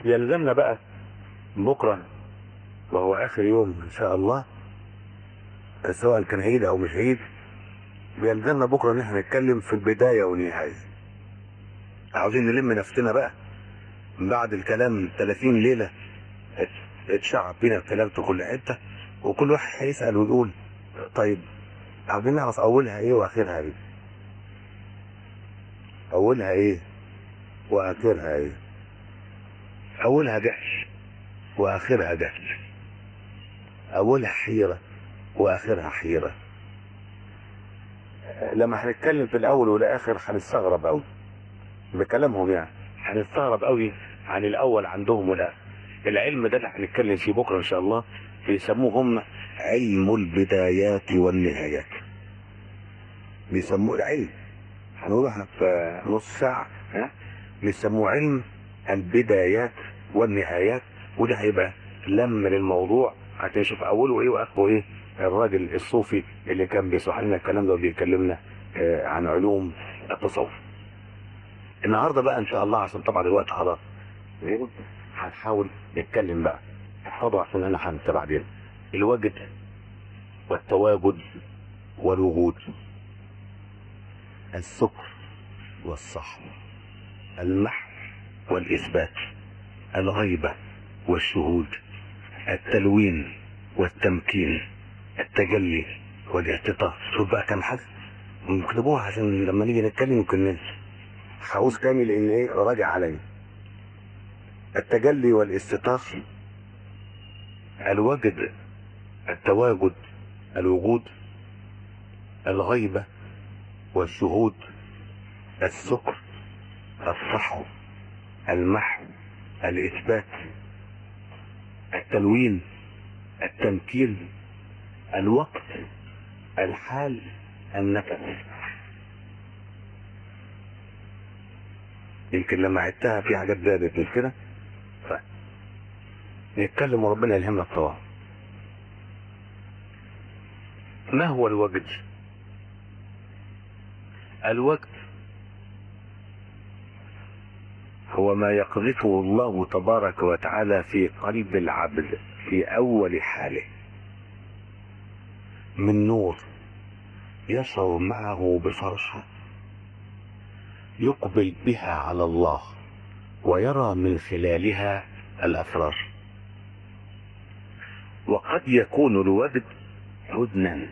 يلزمنا بقى بكرة وهو آخر يوم إن شاء الله سواء كان عيد أو مش عيد بيلزمنا بكرة إن احنا نتكلم في البداية والنهاية عاوزين نلم نفسنا بقى بعد الكلام 30 ليلة ات- اتشعب بينا الكلام في كل حتة وكل واحد هيسأل ويقول طيب عاوزين نعرف أولها إيه وآخرها إيه أولها إيه وآخرها إيه أولها جهل وآخرها جهل أولها حيرة وآخرها حيرة لما هنتكلم في الأول والآخر هنستغرب أوي بكلامهم يعني هنستغرب أوي عن الأول عندهم والآخر العلم ده اللي هنتكلم فيه بكرة إن شاء الله بيسموه هم علم البدايات والنهايات بيسموه العلم هنقولها في نص ساعة ها بيسموه علم البدايات والنهايات وده هيبقى لم للموضوع عشان نشوف اوله ايه واخره ايه الراجل الصوفي اللي كان بيشرح لنا الكلام ده وبيكلمنا آه، عن علوم التصوف النهارده بقى ان شاء الله عشان طبعا الوقت خلاص إيه؟ هنحاول نتكلم بقى احفظوا عشان انا هنسى بعدين الوجد والتواجد والوجود السكر والصحو المحو والإثبات الغيبة والشهود التلوين والتمكين التجلي والاعتطاف شوف بقى كام حاجة نكتبوها عشان لما نيجي نتكلم يمكن ننسى هعوز تاني لان ايه راجع عليا التجلي والاستطاف الوجد التواجد الوجود الغيبة والشهود السكر الصحو المحو الإثبات التلوين التمكين الوقت الحال النفس يمكن لما عدتها في حاجات زادت مش كده طيب نتكلم وربنا يلهمنا الطوال ما هو الوجد الوجد هو ما يقذفه الله تبارك وتعالى في قلب العبد في اول حاله من نور يشعر معه بفرحه يقبل بها على الله ويرى من خلالها الاسرار وقد يكون الوجد حزنا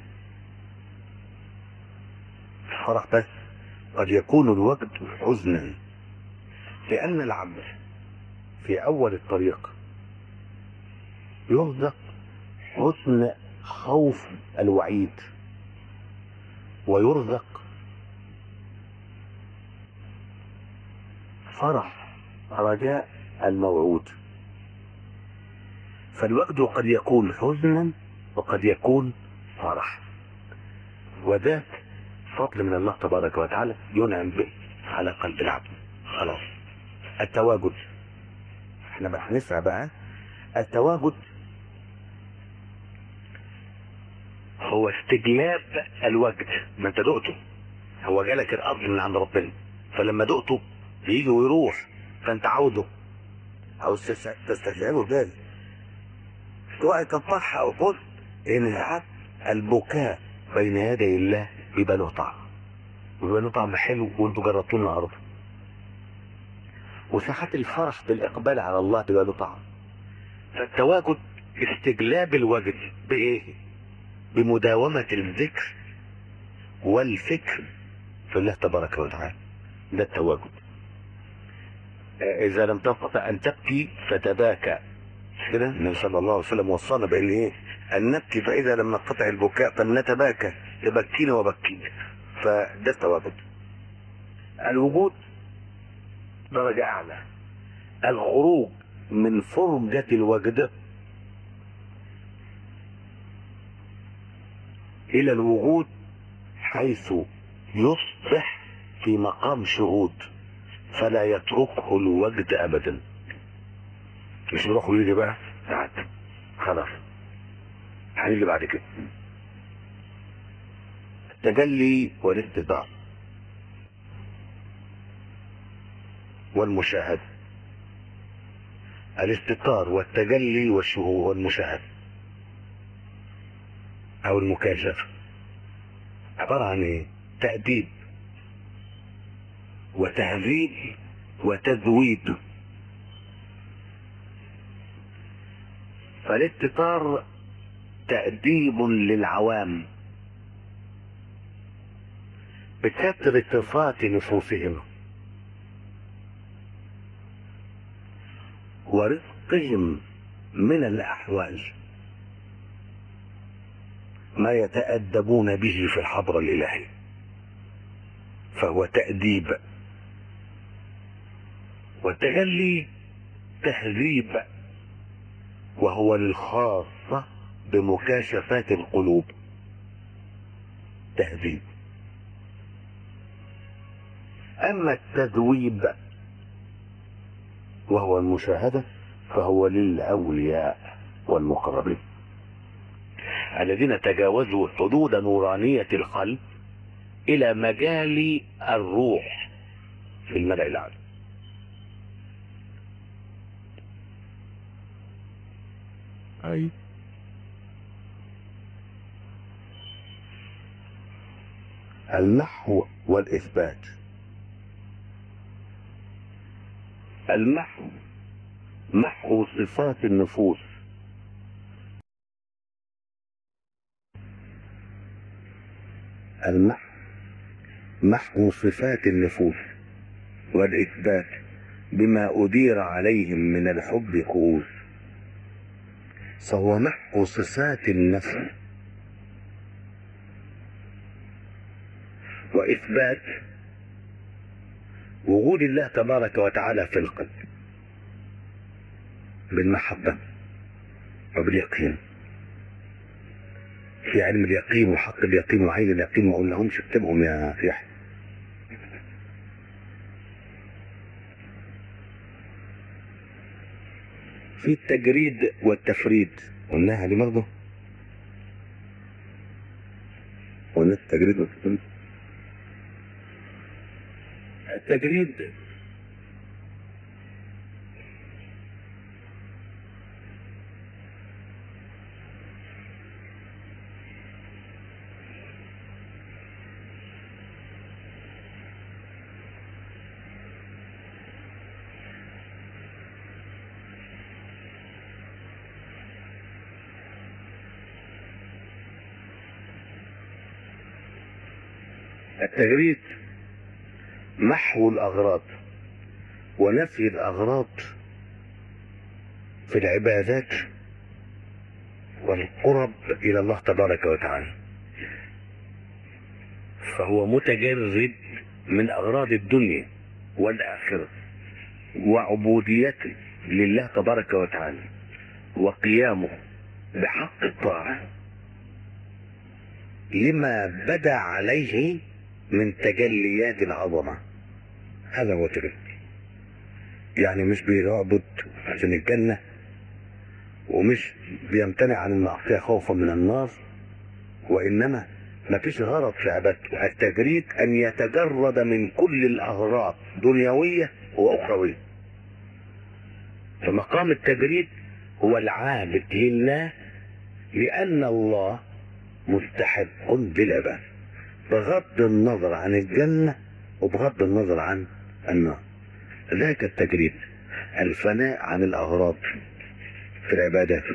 فرح بس قد يكون الوجد حزنا لأن العبد في أول الطريق يرزق حسن خوف الوعيد ويرزق فرح رجاء الموعود فالوجد قد يكون حزنا وقد يكون فرح وذاك فضل من الله تبارك وتعالى ينعم به على قلب العبد خلاص التواجد احنا بقى هنسمع بقى التواجد هو استجلاب الوجد ما انت دقته هو جالك الارض من عند ربنا فلما دقته بيجي ويروح فانت عاوده او تستشعره ذلك سواء كان فرحه او حزن ان ساعات البكاء بين يدي الله بيبقى له طعم وبيبقى له طعم حلو وانتوا جربتوه النهارده وساعات الفرح بالاقبال على الله بيبقى له طعم فالتواجد استجلاب الوجد بايه بمداومة الذكر والفكر في الله تبارك وتعالى ده التواجد إذا لم تستطع أن تبكي فتباكى كده النبي صلى الله عليه وسلم وصانا بأن إيه أن نبكي فإذا لم نقطع البكاء فلنتباكى يبكينا وبكيك فده التواجد الوجود درجة أعلى الخروج من فرجة الوجد إلى الوجود حيث يصبح في مقام شهود فلا يتركه الوجد أبدا مش يروح ويجي بقى ساعات خلاص هنيجي بعد كده التجلي والاتباع والمشاهدة الاستطار والتجلي والشهور والمشاهد او المكاشفة عبارة عن ايه تأديب وتهذيب وتذويب فالاستطار تأديب للعوام بستر صفات نفوسهم ورزقهم من الأحوال ما يتأدبون به في الحضرة الإلهي فهو تأديب والتجلي تهذيب وهو الخاصة بمكاشفات القلوب تهذيب أما التذويب وهو المشاهدة فهو للأولياء والمقربين الذين تجاوزوا حدود نورانية القلب إلى مجال الروح في الملأ الأعلى أي المحو والإثبات المحو محو صفات النفوس المحو محو صفات النفوس والإثبات بما أدير عليهم من الحب كؤوس فهو محو صفات النفس وإثبات وجود الله تبارك وتعالى في القلب بالمحبة وباليقين في علم اليقين وحق اليقين وعين اليقين ما قلناهمش اكتبهم يا يحيى في التجريد والتفريد قلناها دي برضه قلنا التجريد والتفريد التجريد التجريد محو الأغراض ونفي الأغراض في العبادات والقرب إلى الله تبارك وتعالى فهو متجرد من أغراض الدنيا والآخرة وعبوديته لله تبارك وتعالى وقيامه بحق الطاعة لما بدا عليه من تجليات العظمة هذا هو ترك يعني مش بيعبد عشان الجنة ومش بيمتنع عن المعصية خوفا من النار وإنما ما فيش غرض في عبادته التجريد أن يتجرد من كل الأغراض دنيوية وأخروية فمقام التجريد هو العابد لله لأن الله مستحق للعباد بغض النظر عن الجنة وبغض النظر عن النار ذاك التجريد الفناء عن الأغراض في العبادات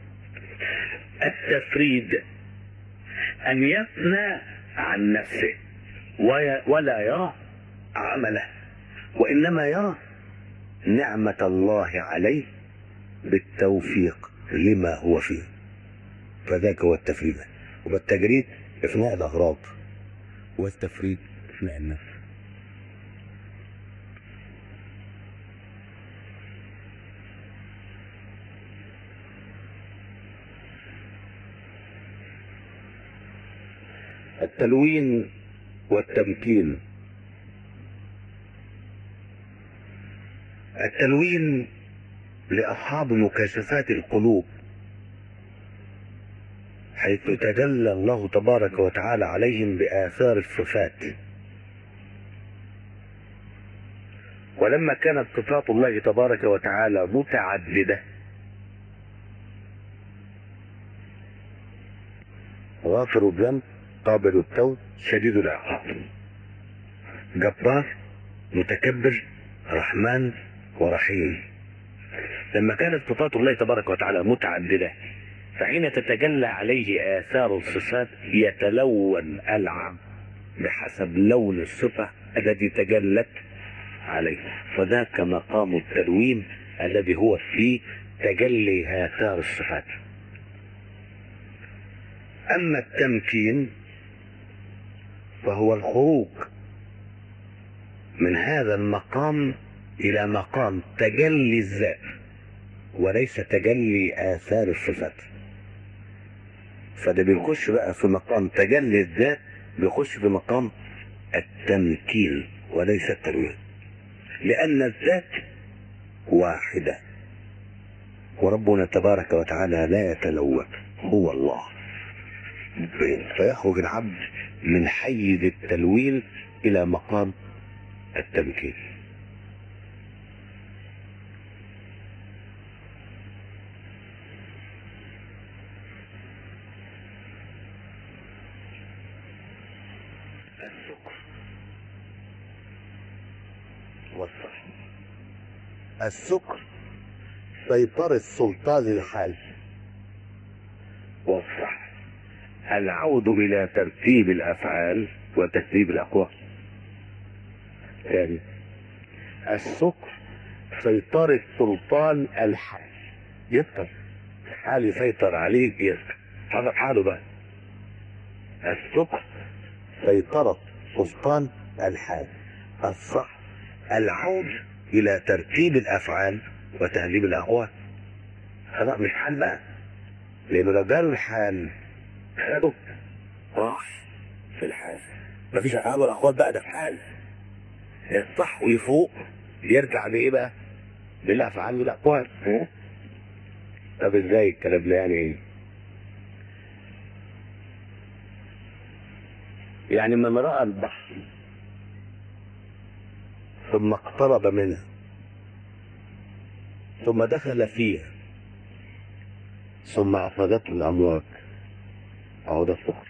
التفريد أن يفنى عن نفسه ولا يرى عمله وإنما يرى نعمة الله عليه بالتوفيق لما هو فيه فذاك هو التفريد وبالتجريد إفناء الأغراض والتفريد إفناء النفس التلوين والتمكين التلوين لأصحاب مكاشفات القلوب حيث تجلى الله تبارك وتعالى عليهم بآثار الصفات ولما كانت صفات الله تبارك وتعالى متعددة غافر الذنب قابل التوب شديد العقاب جبار متكبر رحمن ورحيم لما كانت صفات الله تبارك وتعالى متعددة فحين تتجلى عليه آثار الصفات يتلون العبد بحسب لون الصفة التي تجلت عليه فذاك مقام التلوين الذي هو في تجلي آثار الصفات أما التمكين فهو الخروج من هذا المقام إلى مقام تجلي الذات وليس تجلي آثار الصفات فده بيخش بقى في مقام تجلي الذات بيخش في مقام التمكين وليس التلوين لأن الذات واحدة وربنا تبارك وتعالى لا يتلون هو الله فيخرج العبد من حيز التلوين إلى مقام التمكين السكر والصح السكر سيطرة سلطان الحال والصح العود إلى ترتيب الأفعال وترتيب الأقوال ثاني السكر سيطرة سلطان الحال يسكر حال يسيطر عليك يسكر هذا حاله بقى السكر سيطرة سلطان الحال الصح العود إلى ترتيب الأفعال وتهذيب الأقوال هذا مش حال بقى لأنه لو جاله الحال خده راح في الحال مفيش أفعال ولا أقوال بقى ده في حال الصح ويفوق يرجع لإيه بقى؟ للأفعال والأقوال ها؟ طب ازاي الكلام ده يعني ايه؟ يعني من رأى البحر ثم اقترب منه ثم دخل فيها ثم أخذته الأمواج أهو ده السكر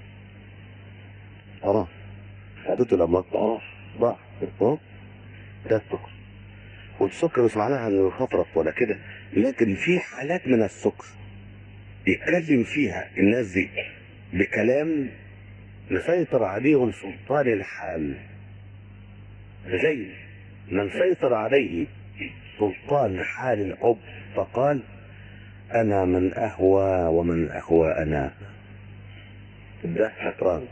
خلاص خدته الأمواج خلاص ضاع أهو ده السكر والسكر مش معناها انه يخفرط ولا كده لكن في حالات من السكر يتكلم فيها الناس دي بكلام مسيطر عليهم سلطان الحال زي من سيطر عليه سلطان حال الحب فقال انا من اهوى ومن اهوى انا ده شطران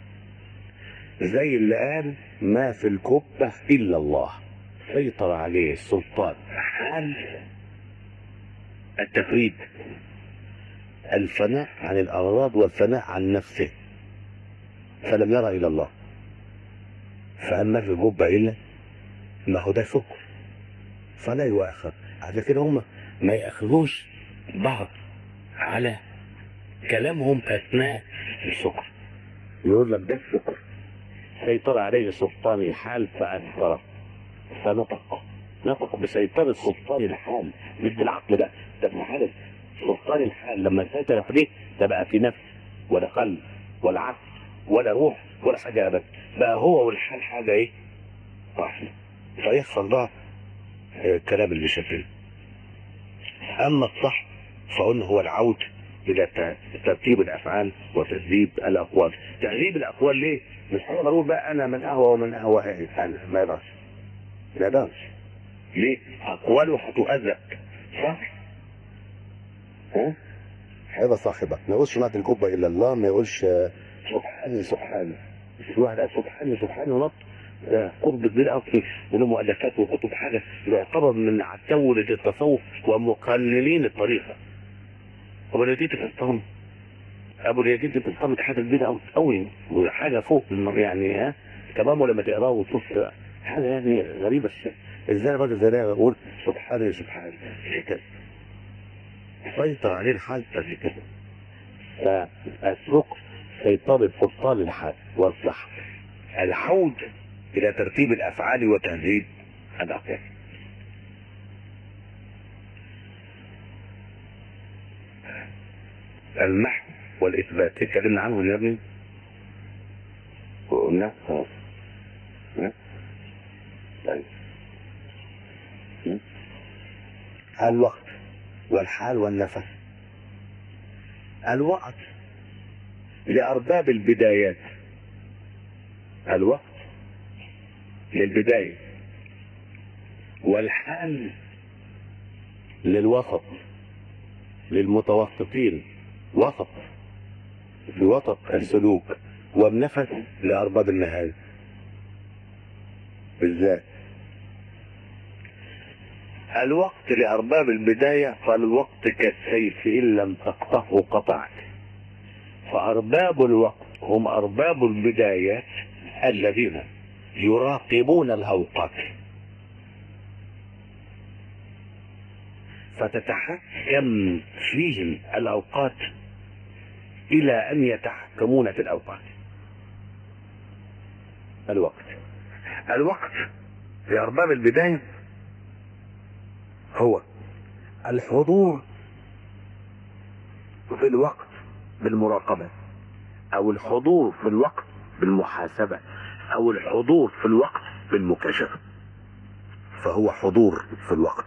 زي اللي قال ما في الكبة الا الله سيطر عليه السلطان حال التفريد الفناء عن الأغراض والفناء عن نفسه فلم يرى إلى الله فأما في الجبة إلا ما هو ده شكر فلا يؤاخذ عشان كده هم ما يأخذوش بعض على كلامهم أثناء الشكر يقول لك ده الشكر سيطر عليه سلطان الحال فأنكره فنطق نطق بسيطرة سلطان الحال مش بالعقل ده ده في حالة سلطان الحال لما يسيطر عليه ده بقى في نفس ولا قلب ولا عقل ولا روح ولا حاجة أبدا بقى هو والحال حاجة إيه؟ واحدة فيحصل بقى آه، الكلام اللي شايفينه أما الصح فقلنا هو العود إلى ت- ترتيب الأفعال وتهذيب الأقوال تهذيب الأقوال ليه؟ مش هقدر أقول بقى أنا من أهوى ومن أهوى أنا ما يقدرش ما يقدرش ليه؟ أقواله هتؤذى صح؟ ها؟ هيبقى صاحبك ما يقولش مات الكبة إلا الله ما يقولش آه، سبحان سبحان في واحد قال سبحان سبحان ونط ده قرب كبير قوي من مؤلفات وكتب حاجه يعتبر من عتاولة التصوف ومقللين الطريقه ابو اليزيد الفطام ابو اليزيد الفطام حاجه كبيره قوي قوي وحاجه فوق الم- يعني ها كمان ولما تقراه وتشوف حاجه يعني غريبه الشيء ازاي الراجل زي ده يقول سبحان سبحان كده سيطر عليه الحال قد كده فالسوق سيطرة سلطان الحال والصح العود إلى ترتيب الأفعال وتهذيب الأقياس المحو والإثبات اتكلمنا عنه يا ابني وقلنا خلاص ها؟ طيب م? الوقت والحال والنفس الوقت لأرباب البدايات الوقت للبداية والحال للوسط للمتوسطين وسط في وسط السلوك والنفس لأرباب النهاية بالذات الوقت لأرباب البداية فالوقت كالسيف إن لم تقطعه قطعك فأرباب الوقت هم أرباب البدايات الذين يراقبون الأوقات فتتحكم فيهم الأوقات إلى أن يتحكمون في الأوقات الوقت الوقت في أرباب البداية هو الحضور في الوقت بالمراقبة أو الحضور في الوقت بالمحاسبة أو الحضور في الوقت بالمكاشفة فهو حضور في الوقت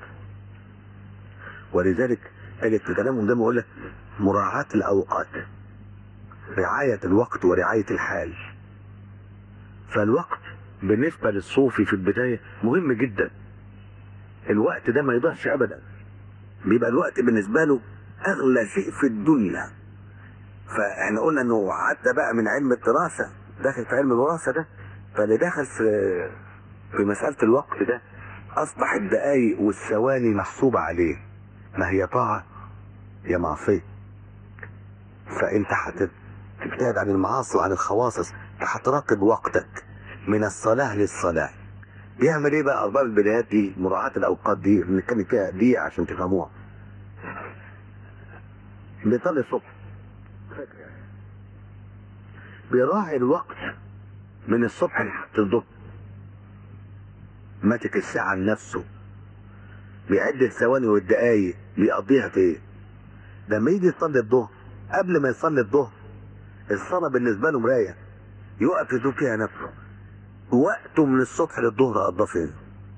ولذلك قالت في كلامهم ده بقول لك مراعاة الأوقات رعاية الوقت ورعاية الحال فالوقت بالنسبة للصوفي في البداية مهم جدا الوقت ده ما يضيعش أبدا بيبقى الوقت بالنسبة له أغلى شيء في الدنيا فاحنا قلنا انه عدى بقى من علم الدراسة داخل في علم الوراثة ده فاللي دخل في في مسألة الوقت ده أصبح الدقايق والثواني محسوبة عليه ما هي طاعة يا معصية فأنت هتبتعد عن المعاصي وعن الخواصص هتراقب وقتك من الصلاة للصلاة بيعمل ايه بقى أرباب البدايات دي مراعاة الأوقات دي بنتكلم فيها دي عشان تفهموها بيصلي الصبح بيراعي الوقت من الصبح لحد الظهر ماسك الساعة لنفسه بيعد الثواني والدقايق بيقضيها في ايه لما يجي يصلي الظهر قبل ما يصلي الظهر الصلاة بالنسبة له مراية يقف يدور فيها نفسه وقته من الصبح للظهر قضاه فين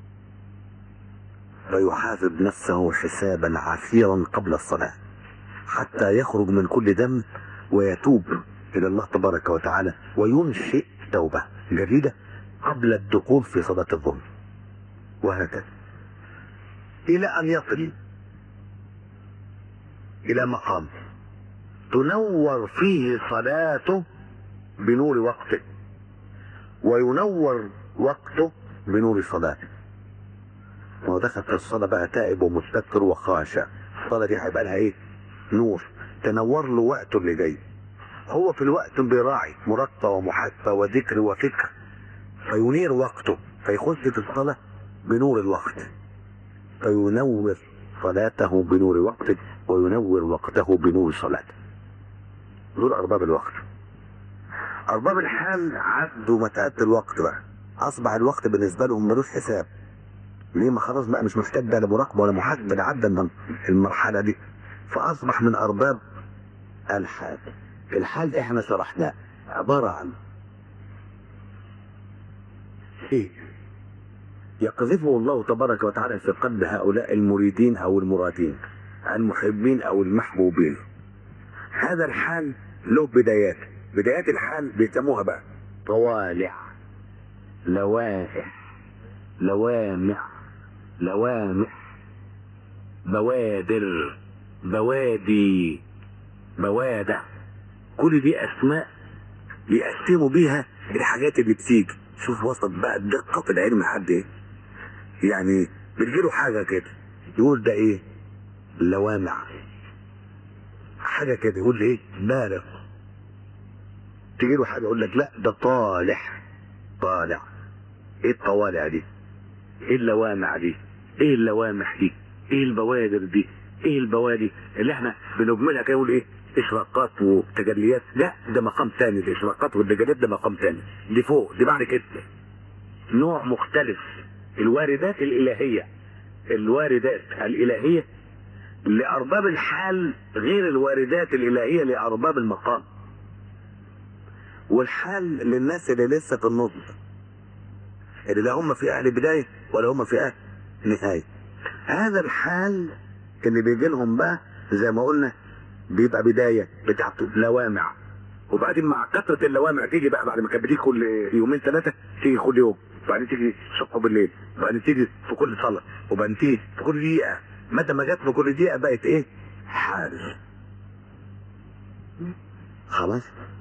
فيحاسب نفسه حسابا عسيرا قبل الصلاة حتى يخرج من كل ذنب ويتوب إلى الله تبارك وتعالى وينشئ توبة جديدة قبل الدخول في صلاة الظهر وهكذا إلى أن يصل إلى مقام تنور فيه صلاته بنور وقته وينور وقته بنور صلاته هو دخل في الصلاة بقى تائب ومستكر وخاشع الصلاة دي هيبقى لها ايه؟ نور تنور له وقته اللي جاي هو في الوقت بيراعي مرقة ومحاسبة وذكر وفكر فينير وقته فيخش في الصلاة بنور الوقت فينور صلاته بنور وقته وينور وقته بنور صلاته دول أرباب الوقت أرباب الحال عدوا متأتي الوقت بقى أصبح الوقت بالنسبة لهم ملوش حساب ليه ما خلاص بقى مش محتاج ده لا مراقبة ولا محاسبة ده عدى من المرحلة دي فأصبح من أرباب الحال الحال ده احنا شرحناه عبارة عن ايه يقذفه الله تبارك وتعالى في قلب هؤلاء المريدين او المرادين المحبين او المحبوبين هذا الحال له بدايات بدايات الحال بيسموها بقى طوالع لوائح لوامع لوامح بوادر بوادي بوادة كل دي اسماء بيقسموا بيها الحاجات اللي بتيجي شوف وصلت بقى الدقة في العلم لحد ايه يعني بتجيله حاجة كده يقول ده ايه لوامع حاجة كده يقول ايه بالغ تجيله حاجة يقول لك لا ده طالح طالع ايه الطوالع دي ايه اللوامع دي ايه اللوامح دي ايه البوادر دي ايه البوادي اللي احنا بنجملها كده نقول ايه اشراقات وتجليات لا ده مقام تاني الاشراقات والتجليات ده مقام تاني دي فوق دي بعد كده نوع مختلف الواردات الإلهية الواردات الإلهية لأرباب الحال غير الواردات الإلهية لأرباب المقام والحال للناس اللي لسه في النص اللي لا هم في أهل بداية ولا هم في أهل نهاية هذا الحال اللي بيجي لهم بقى زي ما قلنا بيبقى بداية بتاعته لوامع وبعدين مع كثرة اللوامع تيجي بقى بعد ما كانت بتيجي كل يومين ثلاثة تيجي كل يوم وبعدين تيجي الصبح وبالليل وبعدين تيجي في كل صلاة وبعدين تيجي في كل دقيقة متى ما جت في كل دقيقة بقت ايه؟ حال خلاص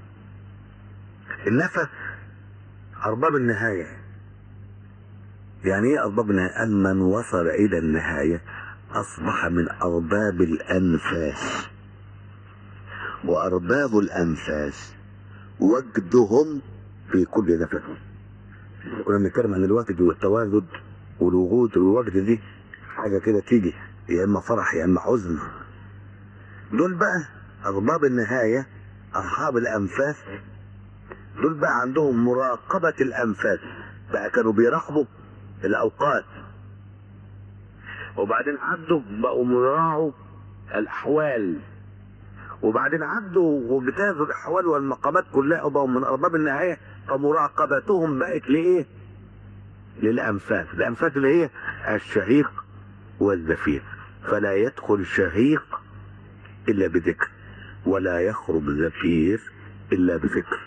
النفس أرباب النهاية يعني ايه أرباب النهاية؟ قال من وصل إلى النهاية أصبح من أرباب الأنفاس وأرباب الأنفاس وجدهم في كل نفس كنا بنتكلم عن الوجد والتواجد والوجود والوجد دي حاجة كده تيجي يا إما فرح يا إما حزن دول بقى أرباب النهاية أصحاب الأنفاس دول بقى عندهم مراقبة الأنفاس بقى كانوا بيراقبوا الأوقات وبعدين عدوا بقوا مراعوا الأحوال وبعدين عدوا وبتاخد الأحوال والمقامات كلها وبقوا من أرباب النهاية فمراقبتهم بقت لإيه؟ للأنفاس الأنفاس اللي هي الشهيق والزفير فلا يدخل شهيق إلا بذكر ولا يخرج زفير إلا بذكر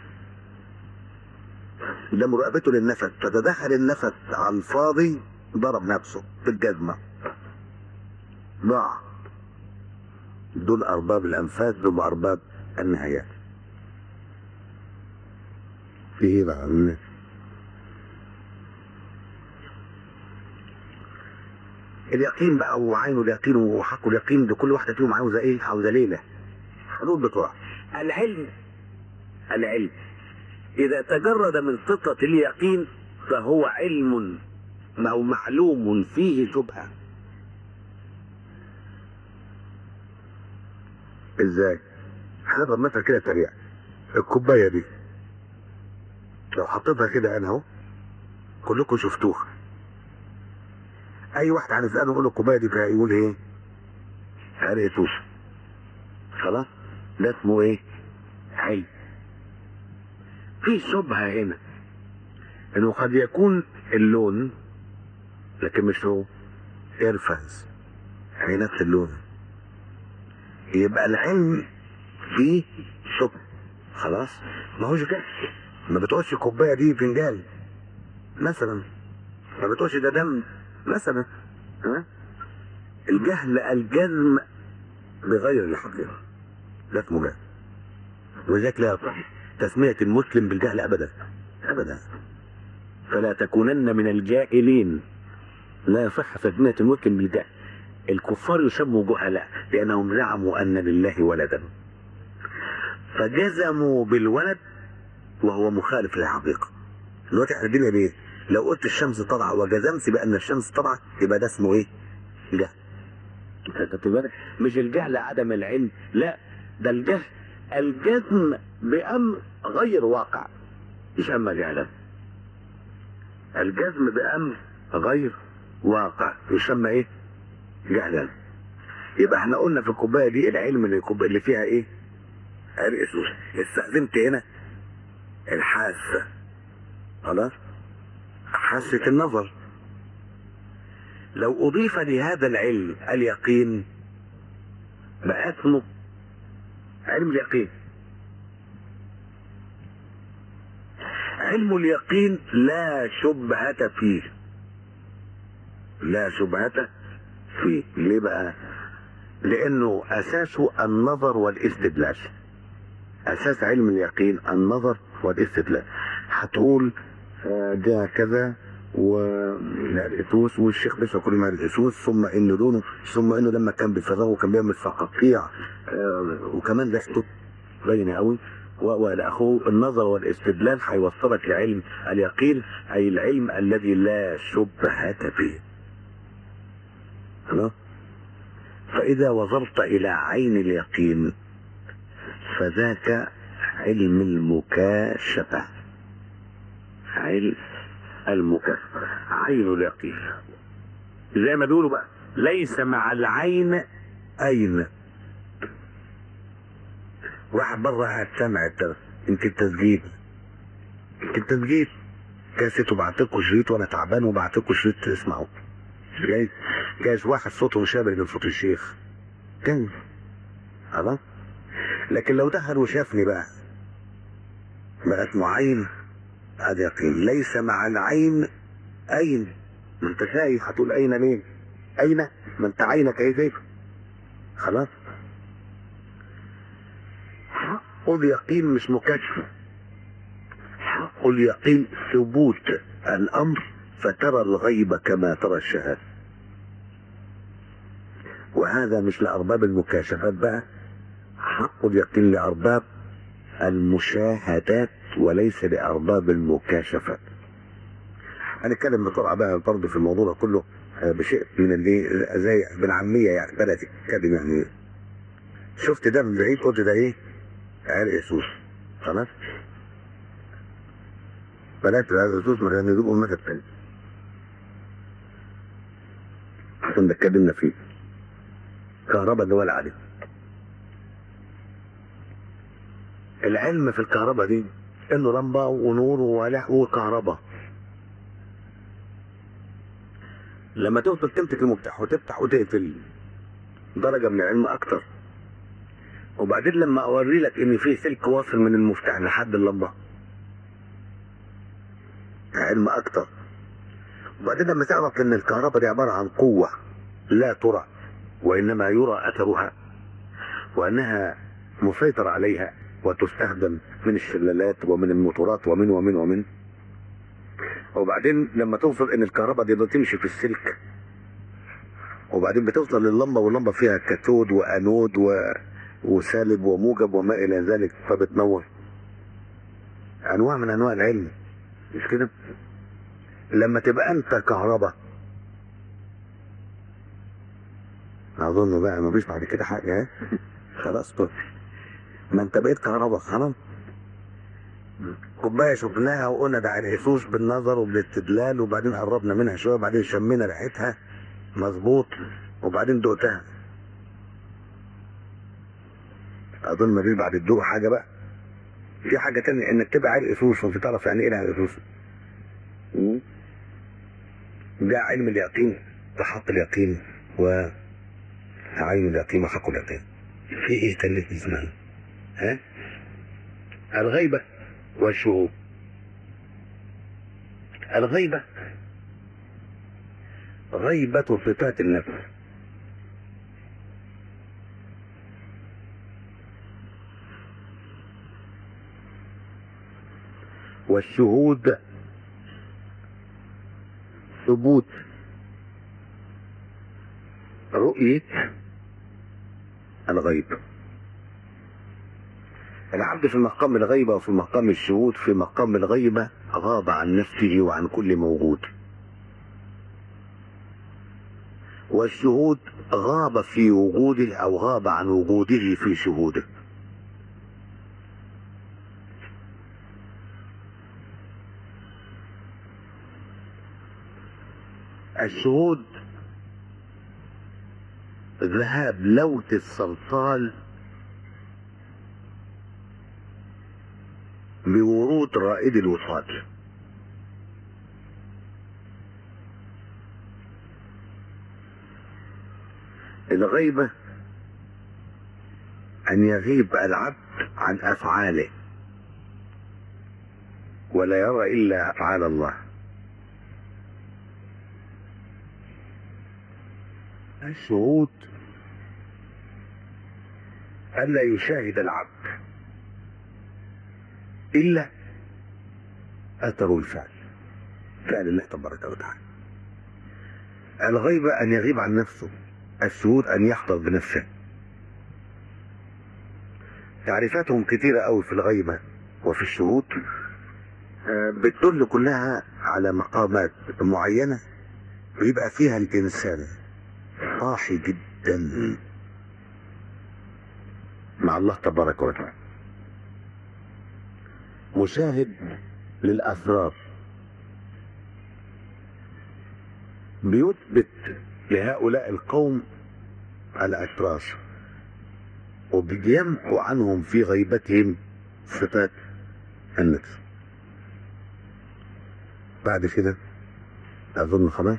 ده مراقبته للنفس فتدخل النفس على الفاضي ضرب نفسه في الجزمة ضاع دول أرباب الأنفاس دول أرباب النهايات في ايه بقى اليقين بقى وعين اليقين وحق اليقين ده كل واحده فيهم عاوزه ايه؟ عاوزه ليله. حدود بتوع العلم العلم اذا تجرد من فطره اليقين فهو علم او معلوم فيه شبهه. ازاي؟ هنضرب مثل كده سريع. الكوبايه دي لو حطيتها كده انا اهو كلكم شفتوها اي واحد هنساله نقول له الكوبايه دي فيها إيه؟ يقول ايه؟ عرق توش خلاص ده اسمه ايه؟ حي في شبهه هنا انه قد يكون اللون لكن مش هو ارفز هي نفس اللون يبقى العلم فيه شبهه خلاص ما هوش كده ما بتقولش الكوبايه دي فنجان مثلا ما بتقولش ده دم مثلا ها الجهل الجزم بغير الحقيقه ده اسمه جهل ولذلك لا يصح تسميه المسلم بالجهل ابدا ابدا فلا تكونن من الجاهلين لا يصح تسميه المسلم بالجهل الكفار يسموا جهلاء لانهم زعموا ان لله ولدا فجزموا بالولد وهو مخالف للحقيقه دلوقتي احنا الدنيا بايه؟ لو قلت الشمس طالعه وجزمت بان الشمس طالعه يبقى ده اسمه ايه؟ جهل. خدت بالك؟ مش الجهل عدم العلم، لا ده الجهل الجزم بامر غير واقع يسمى جهلا. الجزم بامر غير واقع يسمى ايه؟ جهلا. يبقى احنا قلنا في الكوبايه دي العلم اللي, الكوباية اللي فيها ايه؟ عرق سوس استخدمت هنا الحاسه خلاص؟ حاسة النظر لو أضيف لهذا العلم اليقين بقى اسمه علم اليقين علم اليقين لا شبهة فيه لا شبهة فيه ليه بقى لأنه أساسه النظر والاستدلال أساس علم اليقين النظر والاستدلال هتقول ده كذا والإتوس والشيخ بيشرب كل ما الإتوس ثم إن لونه ثم إنه لما كان بيفرغه كان بيعمل فقاقيع وكمان ريحته باينة قوي وإلى آخره النظر والاستدلال هيوصلك لعلم اليقين أي العلم الذي لا شبهة فيه. خلاص؟ فإذا وصلت إلى عين اليقين فذاك علم المكاشفة علم المكاشفة عين اليقين زي ما بيقولوا بقى ليس مع العين أين واحد بره قاعد سامع الدرس يمكن تسجيل يمكن تسجيل كاسيت وبعت لكم شريط وانا تعبان وبعت لكم شريط تسمعوا جايز جايز واحد صوته مشابه لصوت الشيخ كان خلاص لكن لو دخل وشافني بقى بقت معين هذا يقين ليس مع العين أين ما انت شايف هتقول أين ليه أين ما انت عينك ايه شايف خلاص حق اليقين مش مكاشفة حق اليقين ثبوت الأمر فترى الغيب كما ترى الشهادة وهذا مش لأرباب المكاشفات بقى حق اليقين لأرباب المشاهدات وليس لأرباب المكاشفات هنتكلم بسرعة بقى برضه في الموضوع ده كله آه، بشيء من اللي زي بالعامية يعني بلدي كلمة يعني شفت ده من بعيد قلت ده ايه؟ عرق يسوس خلاص؟ بنات عرق يسوس ما كانوا يجيبوا المثل التاني كنا اتكلمنا فيه كهرباء اللي ولا عليه العلم في الكهرباء دي انه لمبه ونور وولع وكهرباء لما تفضل تمسك المفتاح وتفتح وتقفل درجه من العلم اكتر وبعدين لما اوري لك ان في سلك واصل من المفتاح لحد اللمبه علم اكتر وبعدين لما تعرف ان الكهرباء دي عباره عن قوه لا ترى وانما يرى اثرها وانها مسيطر عليها وتستخدم من الشلالات ومن الموتورات ومن ومن ومن وبعدين لما توصل ان الكهرباء دي تمشي في السلك وبعدين بتوصل للمبه واللمبه فيها كاثود وانود و... وسالب وموجب وما الى ذلك فبتنور انواع من انواع العلم مش كده لما تبقى انت كهرباء اظن بقى مفيش بعد كده حاجه ها؟ خلاص طيب ما انت بقيت كهرباء خلاص كوبايه شفناها وقلنا ده العصوص بالنظر وبالاستدلال وبعدين قربنا منها شويه وبعدين شمينا ريحتها مظبوط وبعدين دقتها اظن ما فيش بعد الدوق حاجه بقى في حاجه تانية انك تبقى عارف اسوس وانت تعرف يعني ايه عارف اسوس ده علم اليقين ده حق اليقين و عين اليقين وحق اليقين في ايه تاني اسمها ها الغيبة والشهود الغيبة غيبة صفات النفس والشهود ثبوت رؤية الغيب العبد في مقام الغيبة وفي مقام الشهود في مقام الغيبة غاب عن نفسه وعن كل موجود والشهود غاب في وجوده أو غاب عن وجوده في شهوده الشهود ذهاب لوث السرطان بورود رائد الوصال الغيبة أن يغيب العبد عن أفعاله ولا يرى إلا أفعال الله الشهود ألا يشاهد العبد إلا أثر الفعل فعل الله تبارك وتعالى الغيبة أن يغيب عن نفسه الشهود أن يحضر بنفسه تعريفاتهم كثيرة أوي في الغيبة وفي الشهود آه، بتدل كلها على مقامات معينة بيبقى فيها الإنسان طاحي جدا مع الله تبارك وتعالى مشاهد للأسرار بيثبت لهؤلاء القوم الأشراس وبيمحو عنهم في غيبتهم صفات النفس بعد كده أظن خلاص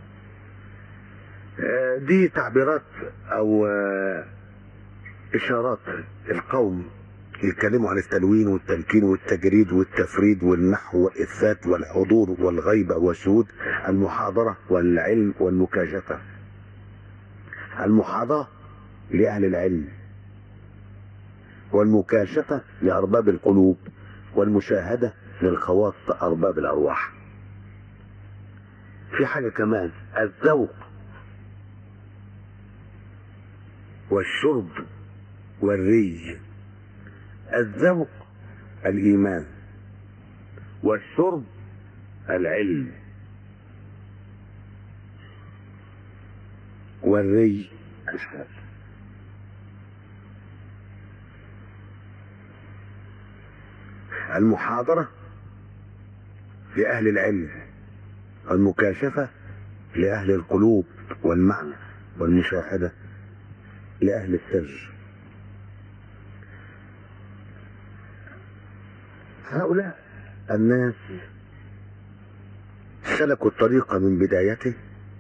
آه، دي تعبيرات أو آه، إشارات القوم يتكلموا عن التلوين والتمكين والتجريد والتفريد والنحو والإثبات والحضور والغيبة والشهود المحاضرة والعلم والمكاشفة المحاضرة لأهل العلم والمكاشفة لأرباب القلوب والمشاهدة للخواص أرباب الأرواح في حاجة كمان الذوق والشرب والري الذوق الإيمان والشرب العلم والري الحال المحاضرة لأهل العلم المكاشفة لأهل القلوب والمعنى والمشاهدة لأهل السر هؤلاء الناس سلكوا الطريق من بدايته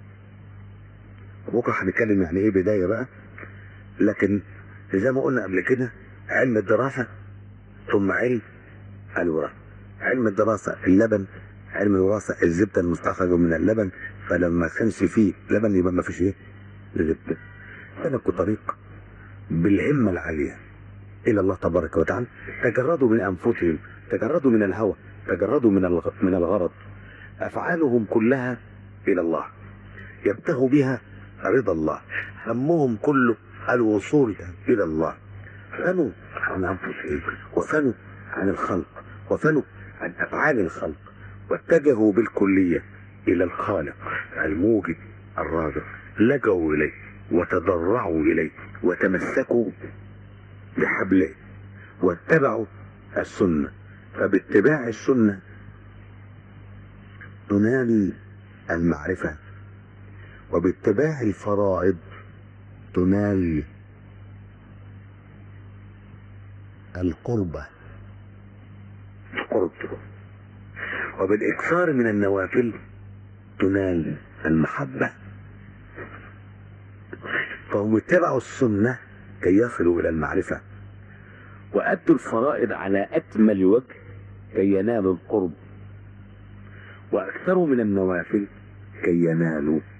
بكره هنتكلم يعني ايه بدايه بقى لكن زي ما قلنا قبل كده علم الدراسه ثم علم الوراثه علم الدراسه اللبن علم الوراثه الزبده المستخرجه من اللبن فلما كانش فيه لبن يبقى ما فيش ايه زبده سلكوا طريق بالهمه العاليه الى الله تبارك وتعالى تجردوا من انفسهم تجردوا من الهوى تجردوا من الغ- من الغرض افعالهم كلها الى الله يبتغوا بها رضا الله همهم كله الوصول الى الله فنوا عن انفسهم وفنوا عن الخلق وفنوا عن افعال الخلق واتجهوا بالكليه الى الخالق الموجد الرازق لجوا اليه وتضرعوا اليه وتمسكوا بحبله واتبعوا السنه فباتباع السنه تنال المعرفه وباتباع الفرائض تنال القربة القرب وبالإكثار من النوافل تنال المحبة فهم اتبعوا السنة كي يصلوا إلى المعرفة وأدوا الفرائض على أكمل وجه كي ينالوا القرب وأكثروا من النوافل كي ينالوا